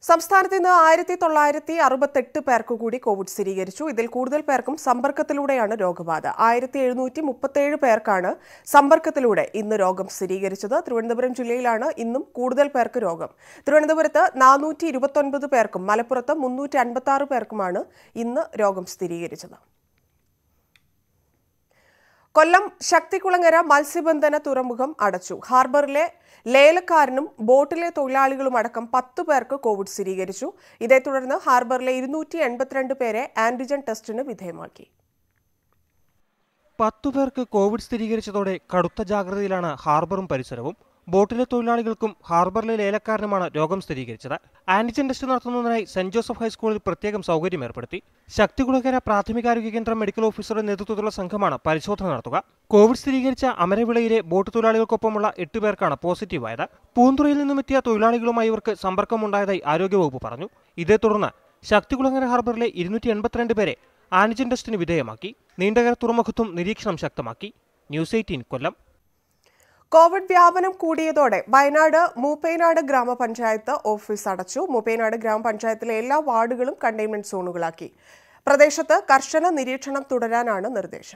സംസ്ഥാനത്ത് ഇന്ന് ആയിരത്തി തൊള്ളായിരത്തി അറുപത്തെട്ട് പേർക്ക് കൂടി കോവിഡ് സ്ഥിരീകരിച്ചു ഇതിൽ കൂടുതൽ പേർക്കും സമ്പർക്കത്തിലൂടെയാണ് രോഗബാധ ആയിരത്തി എഴുന്നൂറ്റി മുപ്പത്തേഴ് പേർക്കാണ് സമ്പർക്കത്തിലൂടെ ഇന്ന് രോഗം സ്ഥിരീകരിച്ചത് തിരുവനന്തപുരം ജില്ലയിലാണ് ഇന്നും കൂടുതൽ പേർക്ക് രോഗം തിരുവനന്തപുരത്ത് നാനൂറ്റി ഇരുപത്തൊൻപത് പേർക്കും മലപ്പുറത്ത് മുന്നൂറ്റി അൻപത്തി ആറ് പേർക്കുമാണ് ഇന്ന് രോഗം സ്ഥിരീകരിച്ചത് കൊല്ലം ശക്തികുളങ്ങര മത്സ്യബന്ധന തുറമുഖം അടച്ചു ഹാർബറിലെ ലേലക്കാരനും ബോട്ടിലെ തൊഴിലാളികളും അടക്കം പത്ത് പേർക്ക് കോവിഡ് സ്ഥിരീകരിച്ചു ഇതേ തുടർന്ന് ഹാർബറിലെ ഇരുന്നൂറ്റി എൺപത്തിരണ്ട് പേരെ ആന്റിജൻ ടെസ്റ്റിന് വിധേയമാക്കി പത്തു പേർക്ക് കോവിഡ് സ്ഥിരീകരിച്ചതോടെ കടുത്ത ജാഗ്രതയിലാണ് ഹാർബറും പരിസരവും ബോട്ടിലെ തൊഴിലാളികൾക്കും ഹാർബറിലെ ലേലക്കാരനുമാണ് രോഗം സ്ഥിരീകരിച്ചത് ആന്റിജൻ ടെസ്റ്റ് നടത്തുന്നതിനായി സെന്റ് ജോസഫ് ഹൈസ്കൂളിൽ പ്രത്യേകം സൗകര്യം ഏർപ്പെടുത്തി ശക്തികുളകര പ്രാഥമികാരോഗ്യ കേന്ദ്രം മെഡിക്കൽ ഓഫീസറുടെ നേതൃത്വത്തിലുള്ള സംഘമാണ് പരിശോധന നടത്തുക കോവിഡ് സ്ഥിരീകരിച്ച അമരവിളയിലെ ബോട്ട് തൊഴിലാളികൾക്കൊപ്പമുള്ള എട്ട് പേർക്കാണ് പോസിറ്റീവായത് പൂന്തുറയിൽ നിന്നുമെത്തിയ തൊഴിലാളികളുമായി ഇവർക്ക് സമ്പർക്കമുണ്ടായതായി ആരോഗ്യവകുപ്പ് പറഞ്ഞു ഇതേ തുടർന്ന് ശക്തികുളങ്ങര ഹാർബറിലെ ഇരുന്നൂറ്റി എൺപത്തിരണ്ട് പേരെ ആന്റിജൻ ടെസ്റ്റിന് വിധേയമാക്കി നീണ്ടകര തുറമുഖത്തും നിരീക്ഷണം ശക്തമാക്കി ന്യൂസ് എയ്റ്റീൻ കൊല്ലം കോവിഡ് വ്യാപനം കൂടിയതോടെ വയനാട് മൂപ്പേനാട് ഗ്രാമപഞ്ചായത്ത് ഓഫീസ് അടച്ചു മൂപ്പേനാട് ഗ്രാമപഞ്ചായത്തിലെ എല്ലാ വാർഡുകളും കണ്ടെയ്ൻമെന്റ് സോണുകളാക്കി പ്രദേശത്ത് കർശന നിരീക്ഷണം തുടരാനാണ് നിർദ്ദേശം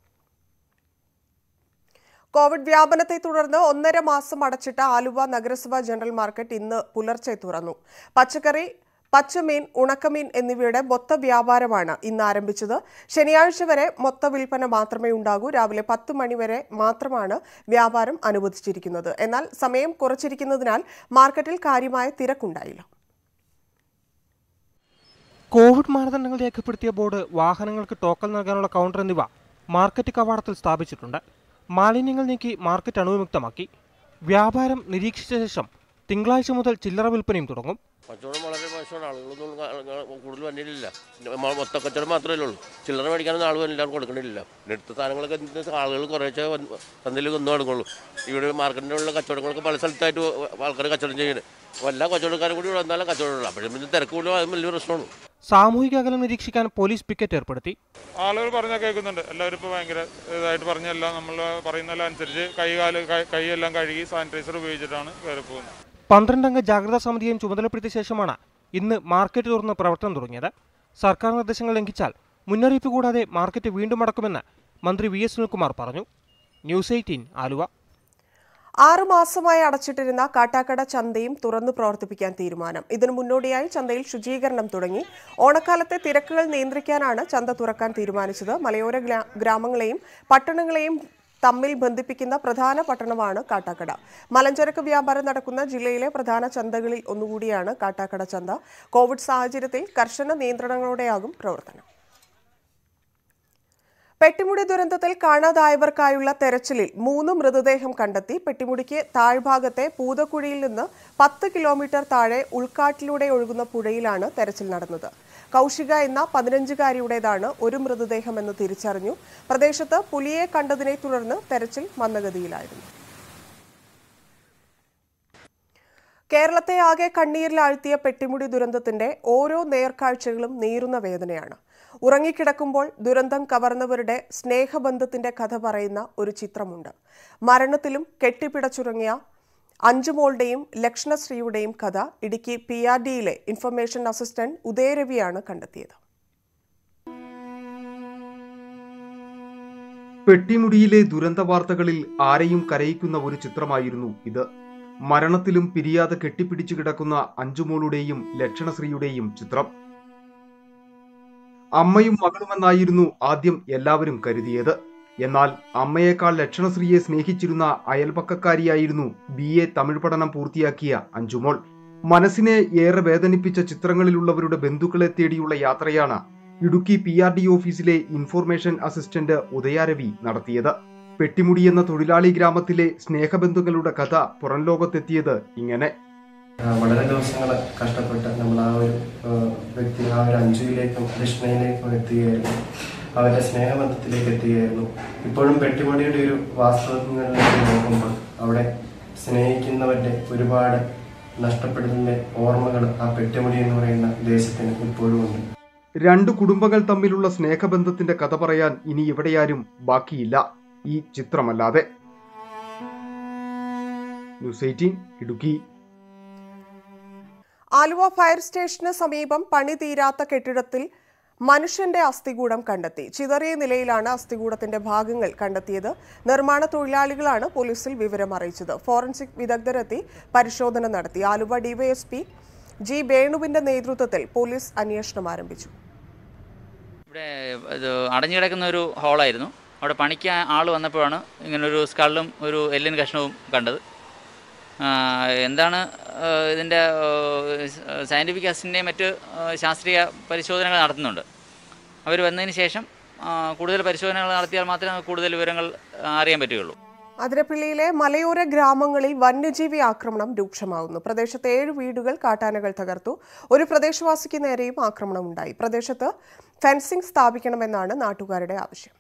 കോവിഡ് വ്യാപനത്തെ തുടർന്ന് ഒന്നര മാസം അടച്ചിട്ട ആലുവ നഗരസഭ ജനറൽ മാർക്കറ്റ് ഇന്ന് പുലർച്ചെ തുറന്നു പച്ചക്കറി പച്ചമീൻ ഉണക്കമീൻ എന്നിവയുടെ മൊത്ത വ്യാപാരമാണ് ഇന്ന് ആരംഭിച്ചത് ശനിയാഴ്ച വരെ മൊത്ത വിൽപ്പന മാത്രമേ ഉണ്ടാകൂ രാവിലെ പത്ത് മണിവരെ മാത്രമാണ് വ്യാപാരം അനുവദിച്ചിരിക്കുന്നത് എന്നാൽ സമയം കുറച്ചിരിക്കുന്നതിനാൽ മാർക്കറ്റിൽ കാര്യമായ തിരക്കുണ്ടായില്ല കോവിഡ് മാനദണ്ഡങ്ങൾ രേഖപ്പെടുത്തിയ ബോർഡ് വാഹനങ്ങൾക്ക് ടോക്കൺ നൽകാനുള്ള കൗണ്ടർ എന്നിവ മാർക്കറ്റ് കവാടത്തിൽ സ്ഥാപിച്ചിട്ടുണ്ട് മാലിന്യങ്ങൾ നീക്കി മാർക്കറ്റ് അണുവിമുക്തമാക്കി വ്യാപാരം നിരീക്ഷിച്ച ശേഷം തിങ്കളാഴ്ച മുതൽ ചില്ലറ വിൽപ്പനയും തുടങ്ങും കച്ചവടം വളരെ മോശമാണ് ആളുകളൊന്നും കാ- കാ- കൂടുതൽ വന്നിട്ടില്ല മ- മൊത്ത കച്ചവടം മാത്രമേ ഉള്ളൂ ചില്ലറ മേടിക്കാനൊന്നും ആളുകൾ എല്ലാവരും കൊടുക്കണില്ല എടുത്ത സാധനങ്ങളൊക്കെ എന്ത് ആളുകൾ കുറേശ്ശെ ചന്തയിൽ ഒന്നും എടുക്കുള്ളൂ ഇവിടെ മാർക്കറ്റിൻ്റെ ഉള്ള കച്ചവടങ്ങളൊക്കെ പല സ്ഥലത്തായിട്ട് ആൾക്കാർ കച്ചവടം ചെയ്യുന്നത് എല്ലാ കച്ചവടക്കാരും കൂടി ഇവിടെ വന്നാലും കച്ചവടം ഉള്ളൂ അപ്പോഴും പിന്നെ തിരക്ക് കൂടുതലും അതും വലിയ പ്രശ്നമാണ് സാമൂഹിക അകലം നിരീക്ഷിക്കാൻ പോലീസ് പിക്കറ്റ് ഏർപ്പെടുത്തി ആളുകൾ പറഞ്ഞാൽ കേൾക്കുന്നുണ്ട് എല്ലാവരും ഇപ്പോൾ ഭയങ്കര ഇതായിട്ട് പറഞ്ഞെല്ലാം നമ്മൾ പറയുന്നതെല്ലാം അനുസരിച്ച് കൈ കാല് കൈ- കൈയെല്ലാം കഴുകി സാനിറ്റൈസർ ഉപയോഗിച്ചിട്ടാണ് കയറി പോകുന്നത് പന്ത്രണ്ടംഗ ജാഗ്രതാ സമിതിയെയും ചുമതലപ്പെടുത്തിയ ശേഷമാണ് ഇന്ന് മാർക്കറ്റ് തുറന്ന് പ്രവർത്തനം തുടങ്ങിയത് സർക്കാർ നിർദ്ദേശങ്ങൾ ലംഘിച്ചാൽ മുന്നറിയിപ്പ് കൂടാതെ മാർക്കറ്റ് വീണ്ടും അടക്കുമെന്ന് മന്ത്രി വി എസ് സുനിൽകുമാർ പറഞ്ഞു ന്യൂസ് എയ്റ്റീൻ ആലുവ ആറു മാസമായി അടച്ചിട്ടിരുന്ന കാട്ടാക്കട ചന്തയും തുറന്നു പ്രവർത്തിപ്പിക്കാൻ തീരുമാനം ഇതിനു മുന്നോടിയായി ചന്തയിൽ ശുചീകരണം തുടങ്ങി ഓണക്കാലത്തെ തിരക്കുകൾ നിയന്ത്രിക്കാനാണ് ചന്ത തുറക്കാൻ തീരുമാനിച്ചത് മലയോര ഗ്രാ- ഗ്രാമങ്ങളെയും പട്ടണങ്ങളെയും തമ്മിൽ ബന്ധിപ്പിക്കുന്ന പ്രധാന പട്ടണമാണ് കാട്ടാക്കട മലഞ്ചരക്ക് വ്യാപാരം നടക്കുന്ന ജില്ലയിലെ പ്രധാന ചന്തകളിൽ ഒന്നുകൂടിയാണ് കാട്ടാക്കട ചന്ത കോവിഡ് സാഹചര്യത്തിൽ കർശന നിയന്ത്രണങ്ങളോടെയാകും പ്രവർത്തനം പെട്ടിമുടി ദുരന്തത്തിൽ കാണാതായവർക്കായുള്ള തെരച്ചിലിൽ മൂന്ന് മൃതദേഹം കണ്ടെത്തി പെട്ടിമുടിക്ക് താഴ്ഭാഗത്തെ പൂതക്കുഴിയിൽ നിന്ന് പത്ത് കിലോമീറ്റർ താഴെ ഉൾക്കാട്ടിലൂടെ ഒഴുകുന്ന പുഴയിലാണ് തെരച്ചിൽ നടന്നത് കൗശിക എന്ന പതിനഞ്ചുകാരിയുടേതാണ് ഒരു മൃതദേഹമെന്ന് തിരിച്ചറിഞ്ഞു പ്രദേശത്ത് പുലിയെ കണ്ടതിനെ തുടർന്ന് തെരച്ചിൽ മന്ദഗതിയിലായിരുന്നു കേരളത്തെ ആകെ കണ്ണീരിലാഴ്ത്തിയ പെട്ടിമുടി ദുരന്തത്തിന്റെ ഓരോ നേർക്കാഴ്ചകളും നീറുന്ന വേദനയാണ് ഉറങ്ങിക്കിടക്കുമ്പോൾ ദുരന്തം കവർന്നവരുടെ സ്നേഹബന്ധത്തിന്റെ കഥ പറയുന്ന ഒരു ചിത്രമുണ്ട് മരണത്തിലും കെട്ടിപ്പിടച്ചുറങ്ങിയ അഞ്ചുമോളുടെയും ലക്ഷ്ണശ്രീയുടെയും കഥ ഇടുക്കി പി ആർ ഡിയിലെ ഇൻഫർമേഷൻ അസിസ്റ്റന്റ് ഉദയരവിയാണ് കണ്ടെത്തിയത് പെട്ടിമുടിയിലെ ദുരന്ത വാർത്തകളിൽ ആരെയും കരയിക്കുന്ന ഒരു ചിത്രമായിരുന്നു ഇത് മരണത്തിലും പിരിയാതെ കെട്ടിപ്പിടിച്ചു കിടക്കുന്ന അഞ്ചുമോളുടെയും ലക്ഷണശ്രീയുടെയും ചിത്രം അമ്മയും മകളുമെന്നായിരുന്നു ആദ്യം എല്ലാവരും കരുതിയത് എന്നാൽ അമ്മയേക്കാൾ ലക്ഷണശ്രീയെ സ്നേഹിച്ചിരുന്ന അയൽപക്കക്കാരിയായിരുന്നു ബി എ തമിഴ് പഠനം പൂർത്തിയാക്കിയ അഞ്ചുമോൾ മനസ്സിനെ ഏറെ വേദനിപ്പിച്ച ചിത്രങ്ങളിലുള്ളവരുടെ ബന്ധുക്കളെ തേടിയുള്ള യാത്രയാണ് Idukki P R D office information assistant Udayaravi നടത്തിയത് പെട്ടിമുടി എന്ന തൊഴിലാളി ഗ്രാമത്തിലെ സ്നേഹബന്ധുക്കളുടെ കഥ പുറം ലോകത്തെത്തിയത് ഇങ്ങനെ ആ, വളരെ ദിവസങ്ങൾ കഷ്ടപ്പെട്ട് നമ്മൾ ആ ഒരു ആ, വ്യക്തി ആ ഒരു അഞ്ജുവിലേക്കും കൃഷ്ണയിലേക്കും എത്തുകയായിരുന്നു അവരുടെ സ്നേഹബന്ധത്തിലേക്ക് എത്തുകയായിരുന്നു ഇപ്പോഴും പെട്ടിമുടിയുടെ ഒരു വാസ്തവങ്ങളിലേക്ക് നോക്കുമ്പോൾ അവിടെ സ്നേഹിക്കുന്നവരുടെ ഒരുപാട് നഷ്ടപ്പെടുന്നതിൻ്റെ ഓർമ്മകൾ ആ പെട്ടിമുടി എന്ന് പറയുന്ന ദേശത്തിന് ഇപ്പോഴും ഉണ്ട് രണ്ടു കുടുംബങ്ങൾ തമ്മിലുള്ള സ്നേഹബന്ധത്തിന്റെ കഥ പറയാൻ ഇനി എവിടെയാരും ബാക്കിയില്ല ഈ ചിത്രമല്ലാതെ news eighteen Idukki Aluva fire സ്റ്റേഷന് സമീപം പണി തീരാത്ത കെട്ടിടത്തിൽ മനുഷ്യന്റെ അസ്ഥികൂടം കണ്ടെത്തി ചിതറിയ നിലയിലാണ് അസ്ഥികൂടത്തിന്റെ ഭാഗങ്ങൾ കണ്ടെത്തിയത് നിർമ്മാണ തൊഴിലാളികളാണ് പോലീസിൽ വിവരം അറിയിച്ചത് ഫോറൻസിക് വിദഗ്ധരെത്തി പരിശോധന നടത്തി ആലുവ ഡിവൈഎസ്പി ജി വേണുവിന്റെ നേതൃത്വത്തിൽ പോലീസ് അന്വേഷണം ആരംഭിച്ചു ഇവിടെ ഇത് അടഞ്ഞു കിടക്കുന്ന ഒരു ഹാളായിരുന്നു അവിടെ പണിക്ക് ആൾ വന്നപ്പോഴാണ് ഇങ്ങനൊരു സ്കള്ളും ഒരു എല്ലിൻ കഷ്ണവും കണ്ടത് ആ, എന്താണ് ആ, ഇതിൻ്റെ സയൻറ്റിഫിക് അസിൻ്റെയും മറ്റ് ആ, ശാസ്ത്രീയ പരിശോധനകൾ നടത്തുന്നുണ്ട് അവർ വന്നതിന് ശേഷം ആ, കൂടുതൽ പരിശോധനകൾ നടത്തിയാൽ മാത്രമേ നമുക്ക് കൂടുതൽ വിവരങ്ങൾ ആ, അറിയാൻ പറ്റുകയുള്ളൂ അതിരപ്പള്ളിയിലെ മലയോര ഗ്രാമങ്ങളിൽ വന്യജീവി ആക്രമണം രൂക്ഷമാകുന്നു പ്രദേശത്തെ ഏഴ് വീടുകൾ കാട്ടാനകൾ തകർത്തു ഒരു പ്രദേശവാസിക്ക് നേരെയും ആക്രമണം ഉണ്ടായി പ്രദേശത്ത് ഫെൻസിംഗ് സ്ഥാപിക്കണമെന്നാണ് നാട്ടുകാരുടെ ആവശ്യം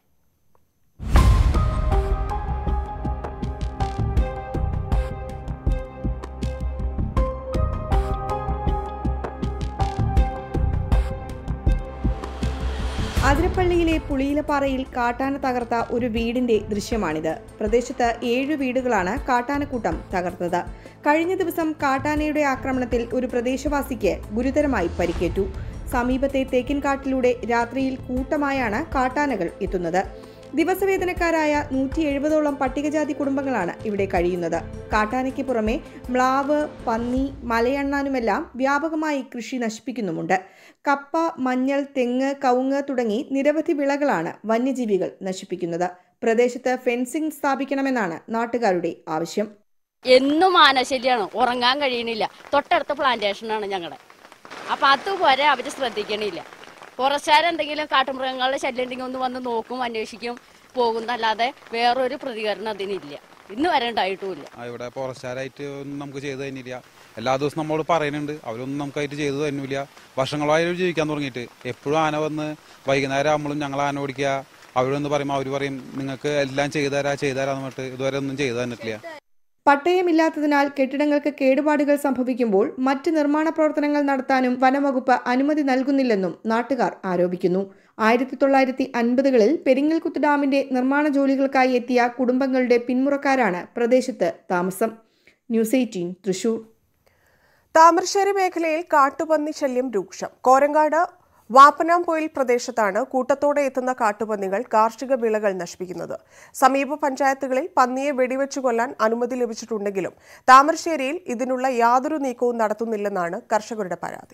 അതിരപ്പള്ളിയിലെ പുളിയിലപ്പാറയിൽ കാട്ടാന തകർത്ത ഒരു വീടിന്റെ ദൃശ്യമാണിത് പ്രദേശത്ത് ഏഴു വീടുകളാണ് കാട്ടാനക്കൂട്ടം തകർത്തത് കഴിഞ്ഞ ദിവസം കാട്ടാനയുടെ ആക്രമണത്തിൽ ഒരു പ്രദേശവാസിക്ക് ഗുരുതരമായി പരിക്കേറ്റു സമീപത്തെ തേക്കിൻകാട്ടിലൂടെ രാത്രിയിൽ കൂട്ടമായാണ് കാട്ടാനകൾ എത്തുന്നത് ദിവസവേതനക്കാരായ നൂറ്റി എഴുപതോളം പട്ടികജാതി കുടുംബങ്ങളാണ് ഇവിടെ കഴിയുന്നത് കാട്ടാനയ്ക്ക് പുറമെ മ്ലാവ് പന്നി മലയണ്ണാനുമെല്ലാം വ്യാപകമായി കൃഷി നശിപ്പിക്കുന്നുമുണ്ട് കപ്പ മഞ്ഞൾ തെങ്ങ് കവുങ്ങ് തുടങ്ങി നിരവധി വിളകളാണ് വന്യജീവികൾ നശിപ്പിക്കുന്നത് പ്രദേശത്ത് ഫെൻസിംഗ് സ്ഥാപിക്കണമെന്നാണ് നാട്ടുകാരുടെ ആവശ്യം എന്നും ആനശല്യാണ് ഉറങ്ങാൻ കഴിയണില്ല തൊട്ടടുത്ത പ്ലാന്റേഷനാണ് ഞങ്ങളുടെ അപ്പം അതുവരെ അവർ ശ്രദ്ധിക്കണില്ല പുറച്ചാരെന്തെങ്കിലും കാട്ടുമൃഗങ്ങളുടെ ശല്യം ഉണ്ടെങ്കിൽ ഒന്ന് വന്ന് നോക്കും അന്വേഷിക്കും പോകുന്നല്ലാതെ വേറൊരു പ്രതികരണം അതിനില്ല ഇന്ന് വരെ ഉണ്ടായിട്ടുമില്ല ആ, ഇവിടെ ഫോറസ്റ്റുകാരായിട്ട് ഒന്നും നമുക്ക് ചെയ്തു തന്നില്ല എല്ലാ ദിവസവും നമ്മളോട് പറയുന്നുണ്ട് അവരൊന്നും നമുക്കായിട്ട് ചെയ്തു തന്നില്ല വർഷങ്ങളായി അവർ ജീവിക്കാൻ തുടങ്ങിയിട്ട് എപ്പോഴും ആന വന്ന് വൈകുന്നേരം ആകുമ്പോഴും ഞങ്ങൾ ആന ഓടിക്കുക അവരൊന്ന് പറയുമ്പോൾ അവർ പറയും നിങ്ങൾക്ക് എല്ലാം ചെയ്തു തരാ ചെയ്തു തരാന്ന് പറഞ്ഞിട്ട് ഇതുവരെ ഒന്നും ചെയ്തു തന്നിട്ടില്ല പട്ടയമില്ലാത്തതിനാൽ കെട്ടിടങ്ങൾക്ക് കേടുപാടുകൾ സംഭവിക്കുമ്പോൾ മറ്റ് നിർമ്മാണ പ്രവർത്തനങ്ങൾ നടത്താനും വനംവകുപ്പ് അനുമതി നൽകുന്നില്ലെന്നും നാട്ടുകാർ ആരോപിക്കുന്നു ആയിരത്തി തൊള്ളായിരത്തി അൻപതുകളിൽ പെരിങ്ങൽകുത്ത് ഡാമിന്റെ നിർമ്മാണ ജോലികൾക്കായി എത്തിയ കുടുംബങ്ങളുടെ പിന്മുറക്കാരാണ് പ്രദേശത്ത് താമസം ന്യൂസ് എയ്റ്റീൻ തൃശൂർ താമരശ്ശേരി മേഖലയിൽ കാട്ടുപന്നി ശല്യം രൂക്ഷം കോരങ്കാട് വാപ്പനാംപൊയിൽ പ്രദേശത്താണ് കൂട്ടത്തോടെ എത്തുന്ന കാട്ടുപന്നികൾ കാർഷിക വിളകൾ നശിപ്പിക്കുന്നത് സമീപ പഞ്ചായത്തുകളിൽ പന്നിയെ വെടിവെച്ചു കൊല്ലാൻ അനുമതി ലഭിച്ചിട്ടുണ്ടെങ്കിലും താമരശ്ശേരിയിൽ ഇതിനുള്ള യാതൊരു നീക്കവും നടത്തുന്നില്ലെന്നാണ് കർഷകരുടെ പരാതി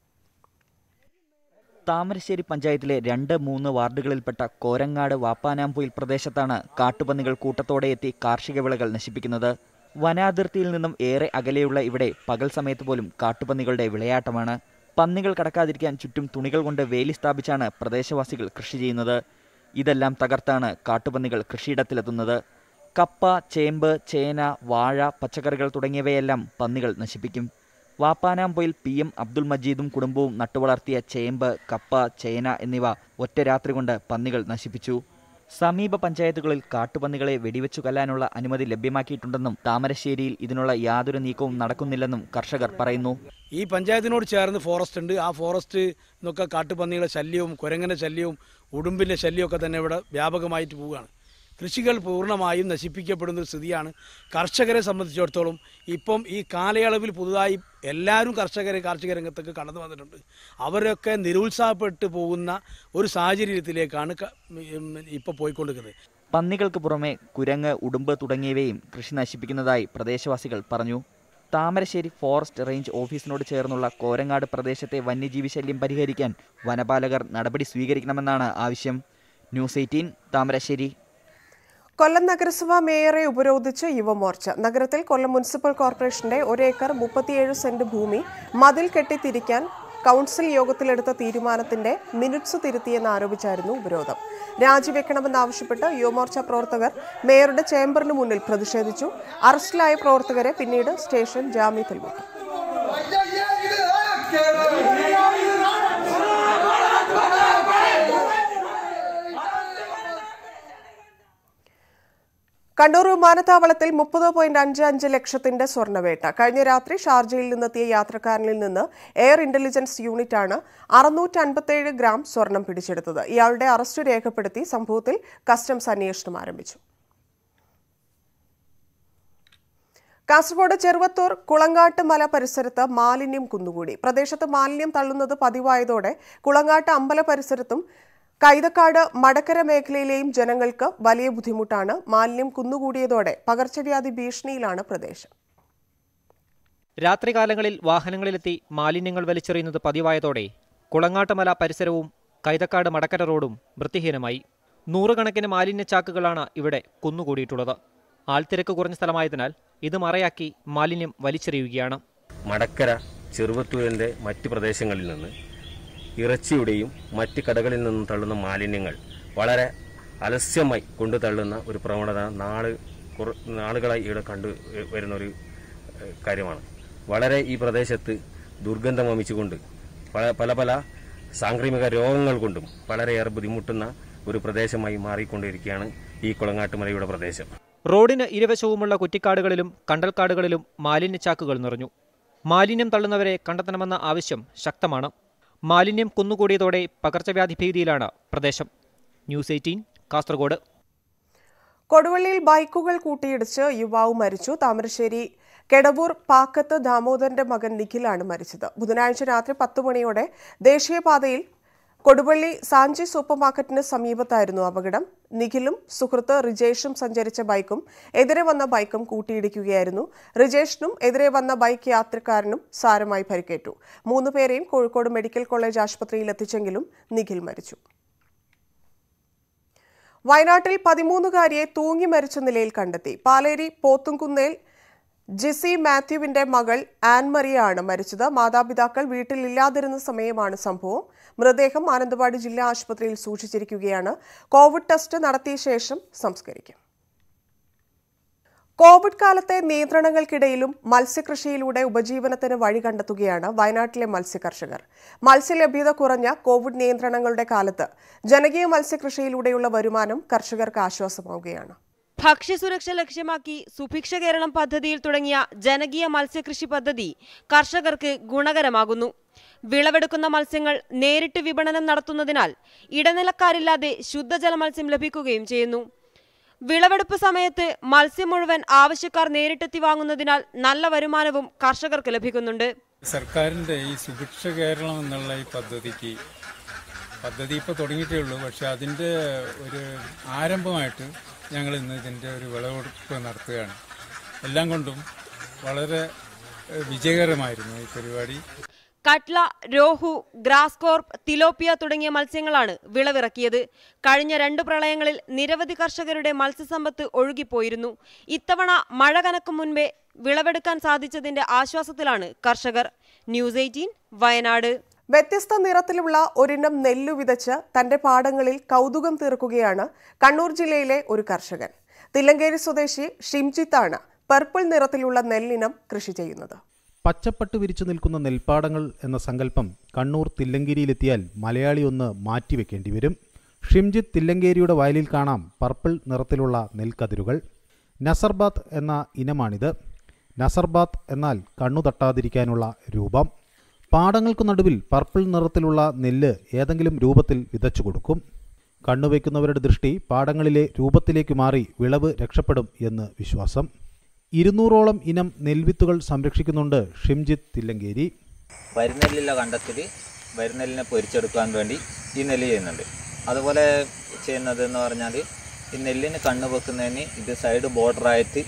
താമരശ്ശേരി പഞ്ചായത്തിലെ രണ്ട് മൂന്ന് വാർഡുകളിൽപ്പെട്ട കോരങ്ങാട് വാപ്പാനാംപൊയിൽ പ്രദേശത്താണ് കാട്ടുപന്നികൾ കൂട്ടത്തോടെ എത്തി കാർഷിക വിളകൾ നശിപ്പിക്കുന്നത് വനാതിർത്തിയിൽ നിന്നും ഏറെ അകലെയുള്ള ഇവിടെ പകൽ സമയത്ത് പോലും കാട്ടുപന്നികളുടെ വിളയാട്ടമാണ് പന്നികൾ കടക്കാതിരിക്കാൻ ചുറ്റും തുണികൾ കൊണ്ട് വേലി സ്ഥാപിച്ചാണ് പ്രദേശവാസികൾ കൃഷി ചെയ്യുന്നത് ഇതെല്ലാം തകർത്താണ് കാട്ടുപന്നികൾ കൃഷിയിടത്തിലെത്തുന്നത് കപ്പ ചേമ്പ് ചേന വാഴ പച്ചക്കറികൾ തുടങ്ങിയവയെല്ലാം പന്നികൾ നശിപ്പിക്കും വാപ്പാനാംപൊയിൽ പി എം അബ്ദുൾ മജീദും കുടുംബവും നട്ടുവളർത്തിയ ചേമ്പ് കപ്പ ചേന എന്നിവ ഒറ്റ രാത്രി കൊണ്ട് പന്നികൾ നശിപ്പിച്ചു സമീപ പഞ്ചായത്തുകളിൽ കാട്ടുപന്നികളെ വെടിവെച്ചു കൊല്ലാനുള്ള അനുമതി ലഭ്യമാക്കിയിട്ടുണ്ടെന്നും താമരശ്ശേരിയിൽ ഇതിനുള്ള യാതൊരു നീക്കവും നടക്കുന്നില്ലെന്നും കർഷകർ പറയുന്നു ഈ പഞ്ചായത്തിനോട് ചേർന്ന് ഫോറസ്റ്റ് ഉണ്ട് ആ ഫോറസ്റ്റ് എന്നൊക്കെ കാട്ടുപന്നിയുടെ ശല്യവും കുരങ്ങൻ്റെ ശല്യവും ഉടുമ്പിൻ്റെ ശല്യമൊക്കെ തന്നെ ഇവിടെ വ്യാപകമായിട്ട് പോവുകയാണ് കൃഷികൾ പൂർണ്ണമായും നശിപ്പിക്കപ്പെടുന്ന ഒരു സ്ഥിതിയാണ് കർഷകരെ സംബന്ധിച്ചിടത്തോളം ഇപ്പം ഈ കാലയളവിൽ പുതുതായി എല്ലാവരും കർഷകരെ കാർഷിക രംഗത്തൊക്കെ കടന്നു വന്നിട്ടുണ്ട് അവരൊക്കെ നിരുത്സാഹപ്പെട്ട് പോകുന്ന ഒരു സാഹചര്യത്തിലേക്കാണ് ക- ഉം, ഇപ്പോൾ പോയിക്കൊണ്ടിരിക്കുന്നത് പന്നികൾക്ക് പുറമെ കുരങ്ങ് ഉടുമ്പ് തുടങ്ങിയവയും കൃഷി നശിപ്പിക്കുന്നതായി പ്രദേശവാസികൾ പറഞ്ഞു താമരശ്ശേരി ഫോറസ്റ്റ് റേഞ്ച് ഓഫീസിനോട് ചേർന്നുള്ള കോരങ്ങാട് പ്രദേശത്തെ വന്യജീവി ശല്യം പരിഹരിക്കാൻ വനപാലകർ നടപടി സ്വീകരിക്കണമെന്നാണ് ആവശ്യം ന്യൂസ് എയ്റ്റീൻ താമരശ്ശേരി കൊല്ലം നഗരസഭ മേയറെ ഉപരോധിച്ച് യുവമോർച്ച നഗരത്തിൽ കൊല്ലം മുനിസിപ്പൽ കോർപ്പറേഷന്റെ ഒരേക്കർ മുപ്പത്തിയേഴ് സെന്റ് ഭൂമി മതിൽ കെട്ടിത്തിരിക്കാൻ കൗൺസിൽ യോഗത്തിലെടുത്ത തീരുമാനത്തിന്റെ മിനിറ്റ്സ് തിരുത്തിയെന്ന് ആരോപിച്ചായിരുന്നു ഉപരോധം രാജിവെക്കണമെന്നാവശ്യപ്പെട്ട് യുവമോർച്ച പ്രവർത്തകർ മേയറുടെ ചേംബറിന് മുന്നിൽ പ്രതിഷേധിച്ചു അറസ്റ്റിലായ പ്രവർത്തകരെ പിന്നീട് സ്റ്റേഷൻ ജാമ്യത്തിൽ വിട്ടു കണ്ണൂർ വിമാനത്താവളത്തിൽ മുപ്പത് പോയിന്റ് അഞ്ച് അഞ്ച് ലക്ഷത്തിന്റെ സ്വർണ്ണവേട്ട കഴിഞ്ഞ രാത്രി ഷാർജയിൽ നിന്നെത്തിയ യാത്രക്കാരനിൽ നിന്ന് എയർ ഇന്റലിജൻസ് യൂണിറ്റാണ് അറുന്നൂറ്റി അൻപത്തേഴ് ഗ്രാം സ്വർണം പിടിച്ചെടുത്തത് ഇയാളുടെ അറസ്റ്റ് രേഖപ്പെടുത്തി സംഭവത്തിൽ കസ്റ്റംസ് അന്വേഷണം ആരംഭിച്ചു കാസർഗോഡ് ചെറുവത്തൂർ കുളങ്ങാട്ട് മല പരിസരത്ത് മാലിന്യം കുന്നുകൂടി പ്രദേശത്ത് മാലിന്യം തള്ളുന്നത് പതിവായതോടെ കുളങ്ങാട്ട് അമ്പല പരിസരത്തും കൈതക്കാട് മടക്കര മേഖലയിലെയും ജനങ്ങൾക്ക് വലിയ ബുദ്ധിമുട്ടാണ് മാലിന്യം കുന്നുകൂടിയതോടെ പകർച്ചവ്യാധി ഭീഷണിയിലാണ് പ്രദേശം രാത്രികാലങ്ങളിൽ വാഹനങ്ങളിലെത്തി മാലിന്യങ്ങൾ വലിച്ചെറിയുന്നത് പതിവായതോടെ കുളങ്ങാട്ടുമല പരിസരവും കൈതക്കാട് മടക്കര റോഡും വൃത്തിഹീനമായി നൂറുകണക്കിന് മാലിന്യ ചാക്കുകളാണ് ഇവിടെ കുന്നുകൂടിയിട്ടുള്ളത് ആൾത്തിരക്ക് കുറഞ്ഞ സ്ഥലമായതിനാൽ ഇത് മറയാക്കി മാലിന്യം വലിച്ചെറിയുകയാണ് മടക്കര ചെറുവത്തൂരിൻ്റെ മറ്റ് പ്രദേശങ്ങളിൽ നിന്ന് ഇറച്ചിയുടെയും മറ്റ് കടകളിൽ നിന്നും തള്ളുന്ന മാലിന്യങ്ങൾ വളരെ അലസ്യമായി കൊണ്ടു തള്ളുന്ന ഒരു പ്രവണത നാള് കുറ നാളുകളായി ഇവിടെ കണ്ടു വരുന്ന ഒരു ഏഹ്, കാര്യമാണ് വളരെ ഈ പ്രദേശത്ത് ദുർഗന്ധം വമിച്ചുകൊണ്ട് പല പല പല സാംക്രമിക രോഗങ്ങൾ കൊണ്ടും വളരെയേറെ ബുദ്ധിമുട്ടുന്ന ഒരു പ്രദേശമായി മാറിക്കൊണ്ടിരിക്കുകയാണ് ഈ കുളങ്ങാട്ടുമലയുടെ പ്രദേശം റോഡിന് ഇരുവശവുമുള്ള കുറ്റിക്കാടുകളിലും കണ്ടൽക്കാടുകളിലും മാലിന്യ ചാക്കുകൾ നിറഞ്ഞു മാലിന്യം തള്ളുന്നവരെ കണ്ടെത്തണമെന്ന ആവശ്യം ശക്തമാണ് മാലിന്യം കുന്നുകൂടിയതോടെ പകർച്ചവ്യാധി ഭീതിയിലാണ് പ്രദേശം ന്യൂസ് എയ്റ്റീൻ കാസർഗോഡ് കൊടുവള്ളിയിൽ ബൈക്കുകൾ കൂട്ടിയിടിച്ച് യുവാവ് മരിച്ചു താമരശ്ശേരി കെടവൂർ പാക്കത്ത് ദാമോദരന്റെ മകൻ നിഖിലാണ് മരിച്ചത് ബുധനാഴ്ച രാത്രി പത്ത് മണിയോടെ ദേശീയപാതയിൽ കൊടുവള്ളി സാഞ്ചി സൂപ്പർ മാർക്കറ്റിന് സമീപത്തായിരുന്നു അപകടം നിഖിലും സുഹൃത്ത് റിജേഷും സഞ്ചരിച്ച ബൈക്കും എതിരെ വന്ന ബൈക്കും കൂട്ടിയിടിക്കുകയായിരുന്നു റിജേഷിനും എതിരെ വന്ന ബൈക്ക് യാത്രക്കാരനും സാരമായി പരിക്കേറ്റു മൂന്നുപേരെയും കോഴിക്കോട് മെഡിക്കൽ കോളേജ് ആശുപത്രിയിൽ എത്തിച്ചെങ്കിലും നിഖിൽ മരിച്ചു വയനാട്ടിൽ പതിമൂന്നുകാരിയെ തൂങ്ങി മരിച്ച നിലയിൽ കണ്ടെത്തി പാലേരി പോത്തുംകുന്നേൽ ജിസി മാത്യുവിന്റെ മകൾ ആൻമറിയാണ് മരിച്ചത് മാതാപിതാക്കൾ വീട്ടിലില്ലാതിരുന്ന സമയമാണ് സംഭവം മൃതദേഹം മാനന്തവാടി ജില്ലാ ആശുപത്രിയിൽ സൂക്ഷിച്ചിരിക്കുകയാണ് കോവിഡ് ടെസ്റ്റ് നടത്തിയ ശേഷം സംസ്കരിക്കും കോവിഡ് കാലത്തെ നിയന്ത്രണങ്ങൾക്കിടയിലും മത്സ്യകൃഷിയിലൂടെ ഉപജീവനത്തിന് വഴി കണ്ടെത്തുകയാണ് വയനാട്ടിലെ മത്സ്യകർഷകർ മത്സ്യലഭ്യത കുറഞ്ഞ കോവിഡ് നിയന്ത്രണങ്ങളുടെ കാലത്ത് ജനകീയ മത്സ്യകൃഷിയിലൂടെയുള്ള വരുമാനം കർഷകർക്ക് ആശ്വാസമാവുകയാണ് ഭക്ഷ്യസുരക്ഷ ലക്ഷ്യമാക്കി സുഭിക്ഷ കേരളം പദ്ധതിയിൽ തുടങ്ങിയ ജനകീയ മത്സ്യകൃഷി പദ്ധതി കർഷകർക്ക് ഗുണകരമാകുന്നു വിളവെടുക്കുന്ന മത്സ്യങ്ങൾ നേരിട്ട് വിപണനം നടത്തുന്നതിനാൽ ഇടനിലക്കാരില്ലാതെ ശുദ്ധജല മത്സ്യം ലഭിക്കുകയും ചെയ്യുന്നു വിളവെടുപ്പ് സമയത്ത് മത്സ്യം മുഴുവൻ ആവശ്യക്കാർ നേരിട്ടെത്തി വാങ്ങുന്നതിനാൽ നല്ല വരുമാനവും കർഷകർക്ക് ലഭിക്കുന്നുണ്ട് സർക്കാരിൻ്റെ ഈ സുഭിക്ഷ കേരളം എന്നുള്ള ഈ പദ്ധതിക്ക് പദ്ധതി ഇപ്പോൾ തുടങ്ങിയിട്ടേ ഉള്ളൂ പക്ഷെ അതിൻ്റെ ഒരു ആരംഭമായിട്ട് ഞങ്ങൾ ഇന്ന് ഇതിൻ്റെ ഒരു വിളവെടുപ്പ് നടത്തുകയാണ് എല്ലാം കൊണ്ടും വളരെ ഏഹ്, വിജയകരമായിരുന്നു ഈ പരിപാടി catla rohu grass carp tilapia തുടങ്ങിയ മത്സ്യങ്ങളാണ് വിളവിറക്കിയത് കഴിഞ്ഞ രണ്ട് പ്രളയങ്ങളിൽ നിരവധി കർഷകരുടെ മത്സ്യസമ്പത്ത് ഒഴുകിപ്പോയിരുന്നു ഇത്തവണ മഴ കനക്കും മുൻപേ വിളവെടുക്കാൻ സാധിച്ചതിന്റെ ആശ്വാസത്തിലാണ് കർഷകർ ന്യൂസ് എയ്റ്റീൻ വയനാട് വ്യത്യസ്ത നിറത്തിലുള്ള ഒരിനം നെല്ലു വിതച്ച് തന്റെ പാടങ്ങളിൽ കൗതുകം തീർക്കുകയാണ് കണ്ണൂർ ജില്ലയിലെ ഒരു കർഷകൻ തില്ലങ്കേരി സ്വദേശി ഷിംജിത്താണ് പർപ്പിൾ നിറത്തിലുള്ള നെല്ലിനം കൃഷി ചെയ്യുന്നത് പച്ചപ്പട്ട് വിരിച്ചു നിൽക്കുന്ന നെൽപ്പാടങ്ങൾ എന്ന സങ്കല്പം കണ്ണൂർ തില്ലങ്കേരിയിലെത്തിയാൽ മലയാളി ഒന്ന് മാറ്റിവെക്കേണ്ടി വരും ഷിംജിത്ത് തില്ലങ്കേരിയുടെ വയലിൽ കാണാം പർപ്പിൾ നിറത്തിലുള്ള നെൽക്കതിരുകൾ നസർബാത്ത് എന്ന ഇനമാണിത് നസർബാത്ത് എന്നാൽ കണ്ണു തട്ടാതിരിക്കാനുള്ള രൂപം പാടങ്ങൾക്കു നടുവിൽ പർപ്പിൾ നിറത്തിലുള്ള നെല്ല് ഏതെങ്കിലും രൂപത്തിൽ വിതച്ചു കൊടുക്കും കണ്ണുവയ്ക്കുന്നവരുടെ ദൃഷ്ടി പാടങ്ങളിലെ രൂപത്തിലേക്ക് മാറി വിളവ് രക്ഷപ്പെടും എന്ന് വിശ്വാസം ഇരുന്നൂറോളം ഇനം നെൽവിത്തുകൾ സംരക്ഷിക്കുന്നുണ്ട് ഷിംജിത്ത് തില്ലങ്കേരി വരിനെല്ലിലെ കണ്ടത്തിൽ വരിനെല്ലിനെ പൊരിച്ചെടുക്കാൻ വേണ്ടി ഈ നെല്ല് ചെയ്യുന്നുണ്ട് അതുപോലെ ചെയ്യുന്നത് എന്ന് പറഞ്ഞാൽ ഈ നെല്ലിന് കണ്ണ് വെക്കുന്നതിന് ഇത് സൈഡ് ബോർഡറായിട്ട്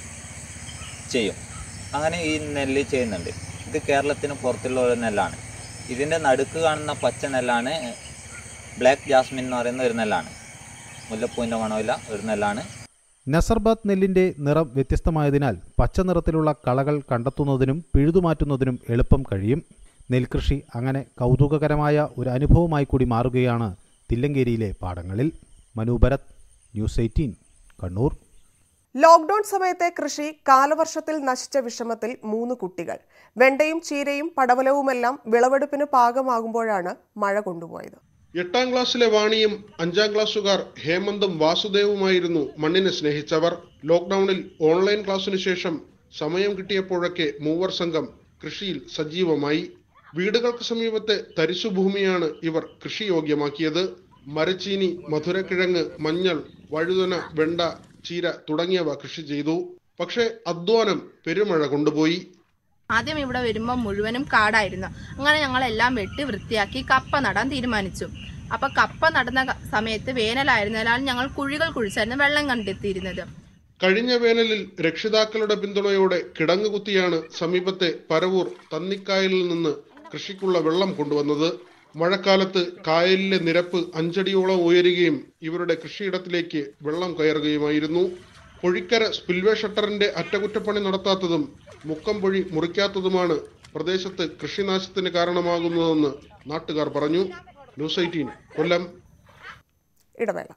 ചെയ്യും അങ്ങനെ ഈ നെല്ല് ചെയ്യുന്നുണ്ട് ഇത് കേരളത്തിന് പുറത്തുള്ള ഒരു നെല്ലാണ് ഇതിൻ്റെ നടുക്ക് കാണുന്ന പച്ച നെല്ലാണ് ബ്ലാക്ക് ജാസ്മിൻ എന്ന് പറയുന്ന ഒരു നെല്ലാണ് മുല്ലപ്പൂവിൻ്റെ മണമില്ല ഒരു നെല്ലാണ് നസർബാത്ത് നെല്ലിന്റെ നിറം വ്യത്യസ്തമായതിനാൽ പച്ച നിറത്തിലുള്ള കളകൾ കണ്ടെത്തുന്നതിനും പിഴുതുമാറ്റുന്നതിനും എളുപ്പം കഴിയും നെൽകൃഷി അങ്ങനെ കൗതുകകരമായ ഒരു അനുഭവമായി കൂടി മാറുകയാണ് തില്ലങ്കേരിയിലെ പാടങ്ങളിൽ മനൂഭരത് ന്യൂസ് എയ്റ്റീൻ കണ്ണൂർ ലോക്ഡൌൺ സമയത്തെ കൃഷി കാലവർഷത്തിൽ നശിച്ച വിഷമത്തിൽ മൂന്ന് കുട്ടികൾ വെണ്ടയും ചീരയും പടവലവുമെല്ലാം വിളവെടുപ്പിന് പാകമാകുമ്പോഴാണ് മഴ കൊണ്ടുപോയത് എട്ടാം ക്ലാസ്സിലെ വാണിയും അഞ്ചാം ക്ലാസ്സുകാർ ഹേമന്തും വാസുദേവുമായിരുന്നു മണ്ണിനെ സ്നേഹിച്ചവർ ലോക്ക്ഡൌണിൽ ഓൺലൈൻ ക്ലാസ്സിനു ശേഷം സമയം കിട്ടിയപ്പോഴൊക്കെ മൂവർ സംഘം കൃഷിയിൽ സജീവമായി വീടുകൾക്ക് സമീപത്തെ തരിശുഭൂമിയാണ് ഇവർ കൃഷിയോഗ്യമാക്കിയത് മരച്ചീനി മധുരക്കിഴങ്ങ് മഞ്ഞൾ വഴുതന വെണ്ട ചീര തുടങ്ങിയവ കൃഷി ചെയ്തു പക്ഷേ അധ്വാനം പെരുമഴ കൊണ്ടുപോയി ആദ്യം ഇവിടെ വരുമ്പോൾ മുഴുവനും കാടായിരുന്നു അങ്ങനെ ഞങ്ങളെല്ലാം വെട്ടി വൃത്തിയാക്കി കപ്പ നടാൻ തീരുമാനിച്ചു അപ്പൊ കപ്പ നടുന്ന ക- സമയത്ത് വേനലായിരുന്നതിനാൽ ഞങ്ങൾ കുഴികൾ കുഴിച്ചായിരുന്നു വെള്ളം കണ്ടെത്തിയിരുന്നത് കഴിഞ്ഞ വേനലിൽ രക്ഷിതാക്കളുടെ പിന്തുണയോടെ കിടങ്ങ് കുത്തിയാണ് സമീപത്തെ പരവൂർ തന്നിക്കായലിൽ നിന്ന് കൃഷിക്കുള്ള വെള്ളം കൊണ്ടുവന്നത് മഴക്കാലത്ത് കായലിലെ നിരപ്പ് അഞ്ചടിയോളം ഉയരുകയും ഇവരുടെ കൃഷിയിടത്തിലേക്ക് വെള്ളം കയറുകയുമായിരുന്നു പൊഴിക്കര സ്പിൽവേ ഷട്ടറിന്റെ അറ്റകുറ്റപ്പണി നടത്താത്തതും മുക്കംപൊഴി മുറിക്കാത്തതുമാണ് പ്രദേശത്ത് കൃഷിനാശത്തിന് കാരണമാകുന്നതെന്ന് നാട്ടുകാർ പറഞ്ഞു ന്യൂസ് എയ്റ്റീൻ കൊല്ലം ഇടവേള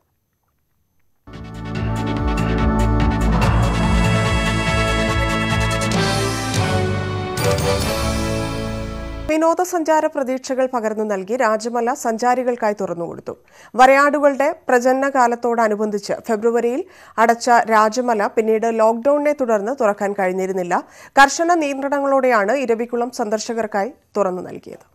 വിനോദസഞ്ചാര പ്രതീക്ഷകൾ പകർന്നു നൽകി രാജമല സഞ്ചാരികൾക്കായി തുറന്നുകൊടുത്തു വരയാടുകളുടെ പ്രജനനകാലത്തോടനുബന്ധിച്ച് ഫെബ്രുവരിയിൽ അടച്ച രാജമല പിന്നീട് ലോക്ഡൌണിനെ തുടർന്ന് തുറക്കാൻ കഴിഞ്ഞിരുന്നില്ല കർശന നിയന്ത്രണങ്ങളോടെയാണ് ഇരവികുളം സന്ദർശകർക്കായി തുറന്നു നൽകിയത്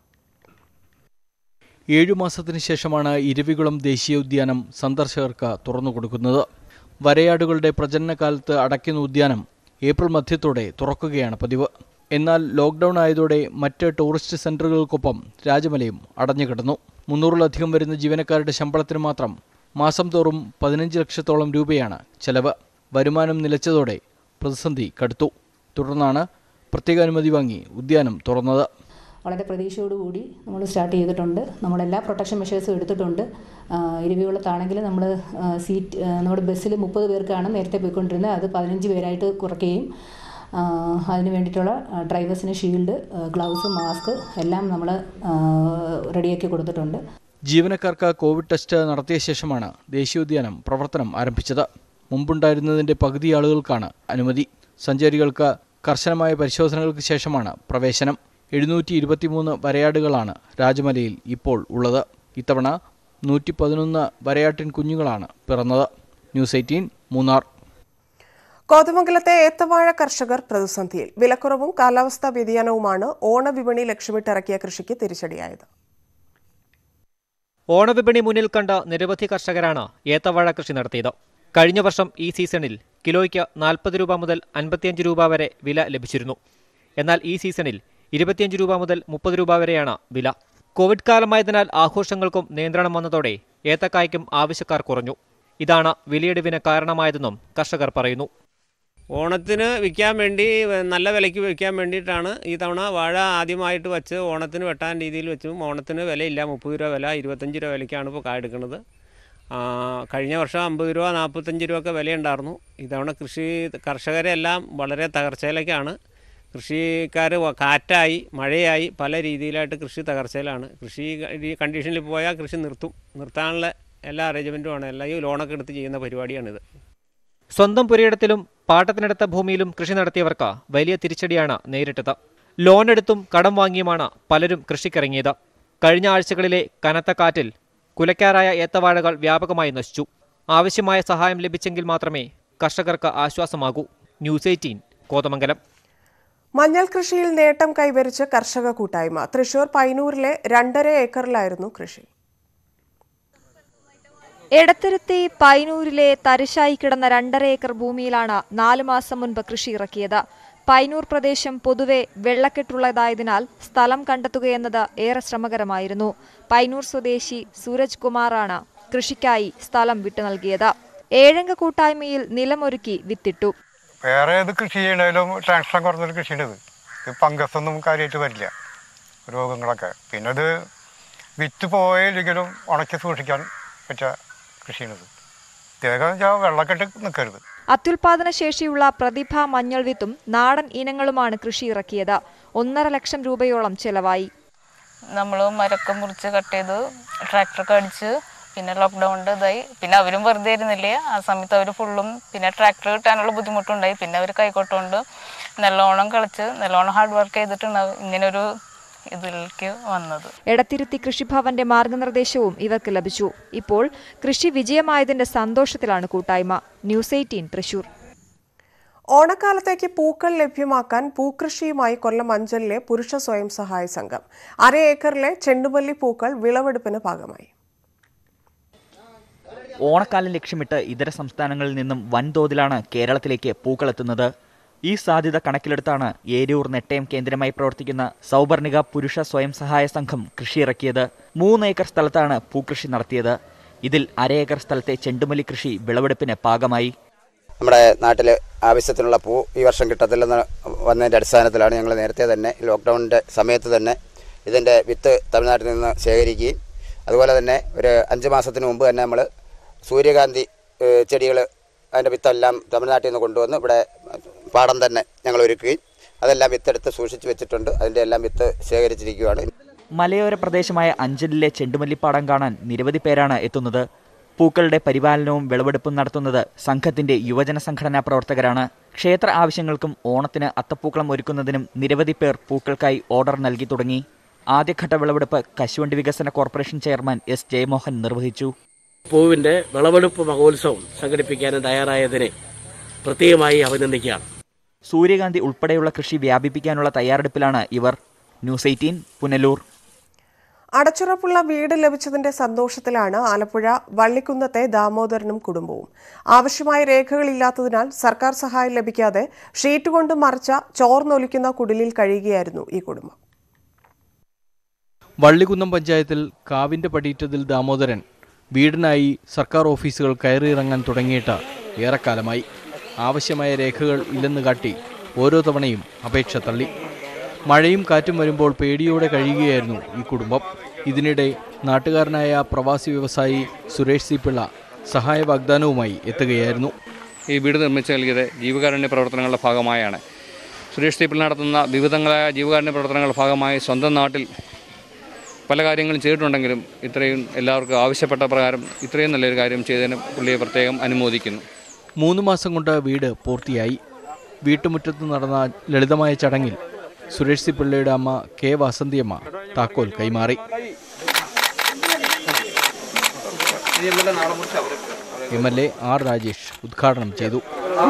ഏഴു മാസത്തിന് ശേഷമാണ് ഇരവികുളം ദേശീയോദ്യാനം സന്ദർശകർക്ക് തുറന്നുകൊടുക്കുന്നത് വരയാടുകളുടെ പ്രജനനകാലത്ത് അടയ്ക്കുന്ന ഉദ്യാനം ഏപ്രിൽ മധ്യത്തോടെ തുറക്കുകയാണ് പതിവ് എന്നാൽ ലോക്ക്ഡൌൺ ആയതോടെ മറ്റ് ടൂറിസ്റ്റ് സെന്ററുകൾക്കൊപ്പം രാജമലയും അടഞ്ഞുകിടന്നു മുന്നൂറിലധികം വരുന്ന ജീവനക്കാരുടെ ശമ്പളത്തിന് മാത്രം മാസം തോറും പതിനഞ്ച് ലക്ഷത്തോളം രൂപയാണ് ചെലവ് വരുമാനം നിലച്ചതോടെ പ്രതിസന്ധി കടുത്തു തുടർന്നാണ് പ്രത്യേക അനുമതി വാങ്ങി ഉദ്യാനം തുറന്നത് വളരെ പ്രതീക്ഷയോടുകൂടി നമ്മൾ സ്റ്റാർട്ട് ചെയ്തിട്ടുണ്ട് നമ്മളെല്ലാ പ്രൊട്ടക്ഷൻ മെഷേഴ്സും എടുത്തിട്ടുണ്ട് ഇരവികുളത്താണെങ്കിൽ നമ്മൾ സീറ്റ് ആ, നമ്മുടെ ബസ്സിൽ മുപ്പത് പേർക്കാണ് നേരത്തെ പോയിക്കൊണ്ടിരുന്നത് അത് പതിനഞ്ച് പേരായിട്ട് കുറയ്ക്കുകയും ആ, അതിന് വേണ്ടിയിട്ടുള്ള ആ, ഡ്രൈവേഴ്സിന് ഷീൽഡ് ആ, ഗ്ലൗസ് മാസ്ക് എല്ലാം നമ്മൾ ആ, റെഡിയാക്കി കൊടുത്തിട്ടുണ്ട് ജീവനക്കാർക്ക് കോവിഡ് ടെസ്റ്റ് നടത്തിയ ശേഷമാണ് ദേശീയോദ്യാനം പ്രവർത്തനം ആരംഭിച്ചത് മുമ്പുണ്ടായിരുന്നതിന്റെ പകുതി ആളുകൾക്കാണ് അനുമതി സഞ്ചാരികൾക്ക് കർശനമായ പരിശോധനകൾക്ക് ശേഷമാണ് പ്രവേശനം എഴുന്നൂറ്റി ഇരുപത്തിമൂന്ന് വരയാടുകളാണ് രാജമലയിൽ ഇപ്പോൾ ഉള്ളത് ഇത്തവണ നൂറ്റി പതിനൊന്ന് വരയാട്ടിൻ കുഞ്ഞുങ്ങളാണ് പിറന്നത് ന്യൂസ് എയ്റ്റീൻ മൂന്നാർ കോതമംഗലത്തെ ഏത്തവാഴ കർഷകർ പ്രതിസന്ധിയിൽ വിലക്കുറവും കാലാവസ്ഥാ വ്യതിയാനവുമാണ് ഓണവിപണി ലക്ഷ്യമിട്ടിറക്കിയ കൃഷിക്ക് തിരിച്ചടിയായത് ഓണവിപണി മുന്നിൽ കണ്ട നിരവധി കർഷകരാണ് ഏത്തവാഴ കൃഷി നടത്തിയത് കഴിഞ്ഞ വർഷം ഈ സീസണിൽ കിലോയ്ക്ക് നാൽപ്പത് രൂപ മുതൽ അൻപത്തിയഞ്ച് രൂപ വരെ വില ലഭിച്ചിരുന്നു എന്നാൽ ഈ സീസണിൽ ഇരുപത്തിയഞ്ച് രൂപ മുതൽ മുപ്പത് രൂപ വരെയാണ് വില കോവിഡ് കാലമായതിനാൽ ആഘോഷങ്ങൾക്കും നിയന്ത്രണം വന്നതോടെ ഏത്തക്കായ്ക്കും ആവശ്യക്കാർ കുറഞ്ഞു ഇതാണ് വിലയിടിവിന് കാരണമായതെന്നും കർഷകർ പറയുന്നു ഓണത്തിന് വിൽക്കാൻ വേണ്ടി നല്ല വിലയ്ക്ക് വിൽക്കാൻ വേണ്ടിയിട്ടാണ് ഈ തവണ വാഴ ആദ്യമായിട്ട് വെച്ച് ഓണത്തിന് വെട്ടാൻ രീതിയിൽ വെച്ചു ഓണത്തിന് വിലയില്ല മുപ്പത് രൂപ വില ഇരുപത്തഞ്ച് രൂപ വിലയ്ക്കാണ് ഇപ്പോൾ കായ എടുക്കുന്നത് ആ, കഴിഞ്ഞ വർഷം അമ്പത് രൂപ നാൽപ്പത്തഞ്ച് രൂപ ഒക്കെ വിലയുണ്ടായിരുന്നു ഇത്തവണ കൃഷി കർഷകരെ എല്ലാം വളരെ തകർച്ചയിലേക്കാണ് കൃഷിക്കാർ കാറ്റായി മഴയായി പല രീതിയിലായിട്ട് കൃഷി തകർച്ചയിലാണ് കൃഷി ഈ കണ്ടീഷനിൽ പോയാൽ കൃഷി നിർത്തും നിർത്താനുള്ള എല്ലാ അറേഞ്ച്മെൻറ്റുമാണ് എല്ലാം ഈ ലോണൊക്കെ എടുത്ത് ചെയ്യുന്ന പരിപാടിയാണിത് സ്വന്തം പുരയിടത്തിലും പാട്ടത്തിനെടുത്ത ഭൂമിയിലും കൃഷി നടത്തിയവർക്ക് വലിയ തിരിച്ചടിയാണ് നേരിട്ടത് ലോൺ എടുത്തും കടം വാങ്ങിയുമാണ് പലരും കൃഷിക്കിറങ്ങിയത് കഴിഞ്ഞ ആഴ്ചകളിലെ കനത്ത കാറ്റിൽ കുലയ്ക്കാറായ ഏത്തവാഴകൾ വ്യാപകമായി നശിച്ചു ആവശ്യമായ സഹായം ലഭിച്ചെങ്കിൽ മാത്രമേ കർഷകർക്ക് ആശ്വാസമാകൂ ന്യൂസ് എയ്റ്റീൻ കോതമംഗലം മഞ്ഞൾ കൃഷിയിൽ നേട്ടം കൈവരിച്ച കർഷക കൂട്ടായ്മ തൃശൂർ പൈനൂരിലെ രണ്ടര ഏക്കറിലായിരുന്നു കൃഷി എടത്തുരുത്തി പൈനൂരിലെ തരിശായി കിടന്ന രണ്ടര ഏക്കർ ഭൂമിയിലാണ് നാലു മാസം മുൻപ് കൃഷി ഇറക്കിയത് പൈനൂർ പ്രദേശം പൊതുവെ വെള്ളക്കെട്ടുള്ളതായതിനാൽ സ്ഥലം കണ്ടെത്തുകയെന്നത് ഏറെ ശ്രമകരമായിരുന്നു പൈനൂർ സ്വദേശി സൂരജ് കുമാറാണ് കൃഷിക്കായി സ്ഥലം വിട്ടു നൽകിയത് ഏഴംഗ കൂട്ടായ്മയിൽ നിലമൊരുക്കി വിത്തിട്ടു വേറെ ഏത് കൃഷി ചെയ്യണേലും ടെൻഷൻ കുറഞ്ഞൊരു കൃഷിയാണ് ഇത് ഇത് ഫംഗസൊന്നും കാര്യമായിട്ട് വരില്ല രോഗങ്ങളൊക്കെ പിന്നെ ഇത് വിറ്റ് പോയില്ലെങ്കിലും ഉണക്കി സൂക്ഷിക്കാൻ പറ്റിയ കൃഷിയാണിത് പ്രത്യേകം വെച്ചാൽ വെള്ളക്കെട്ട് നിൽക്കരുത് അത്യുൽപാദന ശേഷിയുള്ള പ്രതിഭ മഞ്ഞൾ വിത്തും നാടൻ ഇനങ്ങളുമാണ് കൃഷി ഇറക്കിയത് ഒന്നര ലക്ഷം രൂപയോളം ചെലവായി നമ്മൾ മരക്കം മുറിച്ച് കട്ട് ചെയ്ത് ട്രാക്ടറൊക്കെ അടിച്ച് പിന്നെ ലോക്ക്ഡൗണിൻ്റെ ഇതായി പിന്നെ അവരും വെറുതെ ഇരുന്നില്ലേ ആ സമയത്ത് അവർ ഫുള്ളും പിന്നെ ട്രാക്ടർ കിട്ടാനുള്ള ബുദ്ധിമുട്ടുണ്ടായി പിന്നെ അവർ കൈക്കോട്ടുകൊണ്ട് നല്ലോണം കളിച്ച് നല്ലോണം ഹാർഡ് വർക്ക് ചെയ്തിട്ടുണ്ടാവും ഇങ്ങനൊരു ഇതിലേക്ക് വന്നത് എടത്തിരുത്തി കൃഷിഭവന്റെ മാർഗനിർദ്ദേശവും ഇവർക്ക് ലഭിച്ചു ഇപ്പോൾ കൃഷി വിജയമായതിന്റെ സന്തോഷത്തിലാണ് കൂട്ടായ്മ ന്യൂസ് എയ്റ്റീൻ തൃശൂർ ഓണക്കാലത്തേക്ക് പൂക്കൾ ലഭ്യമാക്കാൻ പൂക്കൃഷിയുമായി കൊല്ലം അഞ്ചലിലെ പുരുഷ സ്വയം സഹായ സംഘം അര ഏക്കറിലെ ചെണ്ടുമല്ലി പൂക്കൾ വിളവെടുപ്പിന് ഭാഗമായി ഓണക്കാലം ലക്ഷ്യമിട്ട് ഇതര സംസ്ഥാനങ്ങളിൽ നിന്നും വൻതോതിലാണ് കേരളത്തിലേക്ക് പൂക്കളെത്തുന്നത് ഈ സാധ്യത കണക്കിലെടുത്താണ് ഏരൂർ നെട്ടയം കേന്ദ്രമായി പ്രവർത്തിക്കുന്ന സൗവർണിക പുരുഷ സ്വയം സഹായ സംഘം കൃഷിയിറക്കിയത് മൂന്ന് ഏക്കർ സ്ഥലത്താണ് പൂക്കൃഷി നടത്തിയത് ഇതിൽ അര ഏക്കർ സ്ഥലത്തെ ചെണ്ടുമല്ലി കൃഷി വിളവെടുപ്പിന് പാകമായി നമ്മുടെ നാട്ടിൽ ആവശ്യത്തിനുള്ള പൂ ഈ വർഷം കിട്ടത്തില്ലെന്ന് വന്നതിൻ്റെ അടിസ്ഥാനത്തിലാണ് ഞങ്ങൾ നേരത്തെ തന്നെ ലോക്ക്ഡൗണിൻ്റെ സമയത്ത് തന്നെ ഇതിൻ്റെ വിത്ത് തമിഴ്നാട്ടിൽ നിന്ന് ശേഖരിക്കുകയും അതുപോലെ തന്നെ ഒരു അഞ്ച് മാസത്തിന് മുമ്പ് തന്നെ നമ്മൾ സൂര്യകാന്തി ചെടികൾ അതിൻ്റെ വിത്തെല്ലാം തമിഴ്നാട്ടിൽ നിന്ന് കൊണ്ടുവന്ന് ഇവിടെ പാടം തന്നെ ഞങ്ങൾ ഒരുക്കുകയും അതെല്ലാം വിത്തെടുത്ത് സൂക്ഷിച്ച് വെച്ചിട്ടുണ്ട് അതിൻ്റെ എല്ലാം വിത്ത് ശേഖരിച്ചിരിക്കുകയാണ് മലയോര പ്രദേശമായ അഞ്ചലിലെ ചെണ്ടുമല്ലിപ്പാടം കാണാൻ നിരവധി പേരാണ് എത്തുന്നത് പൂക്കളുടെ പരിപാലനവും വിളവെടുപ്പും നടത്തുന്നത് സംഘത്തിന്റെ യുവജന സംഘടനാ പ്രവർത്തകരാണ് ക്ഷേത്ര ആവശ്യങ്ങൾക്കും ഓണത്തിന് അത്തപ്പൂക്കളം ഒരുക്കുന്നതിനും നിരവധി പേർ പൂക്കൾക്കായി ഓർഡർ നൽകി തുടങ്ങി ആദ്യഘട്ട വിളവെടുപ്പ് കശുവണ്ടി വികസന കോർപ്പറേഷൻ ചെയർമാൻ എസ് ജയമോഹൻ നിർവഹിച്ചു പൂവിന്റെ വിളവെടുപ്പ് മഹോത്സവം സംഘടിപ്പിക്കാനും തയ്യാറായതിനെ പ്രത്യേകമായി അഭിനന്ദിക്കുകയാണ് സൂര്യകാന്തി ഉൾപ്പെടെയുള്ള കൃഷി വ്യാപിപ്പിക്കാനുള്ള തയ്യാറെടുപ്പിലാണ് ഇവർ ന്യൂസ് എയ്റ്റീൻ പുനലൂർ അടച്ചുറപ്പുള്ള വീട് ലഭിച്ചതിന്റെ സന്തോഷത്തിലാണ് ആലപ്പുഴ വള്ളിക്കുന്നത്തെ ദാമോദരനും കുടുംബവും ആവശ്യമായ രേഖകളില്ലാത്തതിനാൽ സർക്കാർ സഹായം ലഭിക്കാതെ ഷീറ്റ് കൊണ്ട് മറച്ച ചോർന്നൊലിക്കുന്ന കുടിലിൽ കഴിയുകയായിരുന്നു ഈ കുടുംബം വള്ളികുന്നം പഞ്ചായത്തിൽ കാവിന്റെ പടിയിറ്റതിൽ ദാമോദരൻ വീടിനായി സർക്കാർ ഓഫീസുകൾ കയറിയിറങ്ങാൻ തുടങ്ങിയിട്ട് ഏറെക്കാലമായി ആവശ്യമായ രേഖകൾ ഇല്ലെന്ന് കാട്ടി ഓരോ തവണയും അപേക്ഷ തള്ളി മഴയും കാറ്റും വരുമ്പോൾ പേടിയോടെ കഴിയുകയായിരുന്നു ഈ കുടുംബം ഇതിനിടെ നാട്ടുകാരനായ പ്രവാസി വ്യവസായി സുരേഷ് സി പിള്ള സഹായ വാഗ്ദാനവുമായി എത്തുകയായിരുന്നു ഈ വീട് നിർമ്മിച്ചു നൽകിയത് ജീവകാരുണ്യ പ്രവർത്തനങ്ങളുടെ ഭാഗമായാണ് സുരേഷ് തീപ്പിൽ നടത്തുന്ന വിവിധങ്ങളായ ജീവകാരുണ്യ പ്രവർത്തനങ്ങളുടെ ഭാഗമായി സ്വന്തം നാട്ടിൽ പല കാര്യങ്ങളും ചെയ്തിട്ടുണ്ടെങ്കിലും ഇത്രയും എല്ലാവർക്കും ആവശ്യപ്പെട്ട പ്രകാരം ഇത്രയും നല്ലൊരു കാര്യം ചെയ്തതിന് പുള്ളിയെ പ്രത്യേകം അനുമോദിക്കുന്നു മൂന്ന് മാസം കൊണ്ട് വീട് പൂർത്തിയായി വീട്ടുമുറ്റത്ത് നടന്ന ലളിതമായ ചടങ്ങിൽ സുരേഷ് സി പിള്ളയുടെ അമ്മ കെ വാസന്തിയമ്മ താക്കോൽ കൈമാറി M L A R Rajesh ഉദ്ഘാടനം ചെയ്തു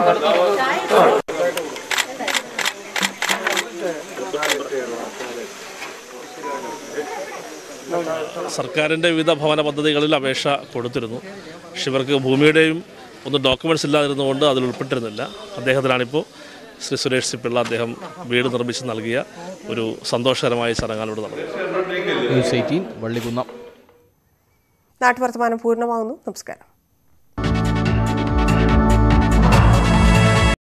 സർക്കാരിൻ്റെ വിവിധ ഭവന പദ്ധതികളിൽ അപേക്ഷ കൊടുത്തിരുന്നു പക്ഷെ ഇവർക്ക് ഭൂമിയുടെയും ഒന്നും ഡോക്യുമെൻറ്റ്സ് ഇല്ലാതിരുന്നുകൊണ്ട് അതിൽ ഉൾപ്പെട്ടിരുന്നില്ല അദ്ദേഹത്തിനാണിപ്പോൾ ശ്രീ സുരേഷ് സി പിള്ള അദ്ദേഹം വീട് നിർമ്മിച്ച് നൽകിയ ഒരു സന്തോഷകരമായ ചടങ്ങാണ് ഇവിടെ നടന്നത് ന്യൂസ് എയ്റ്റീൻ വള്ളികുന്നം നാട്ടുവർത്തമാനം പൂർണ്ണമാകുന്നു നമസ്കാരം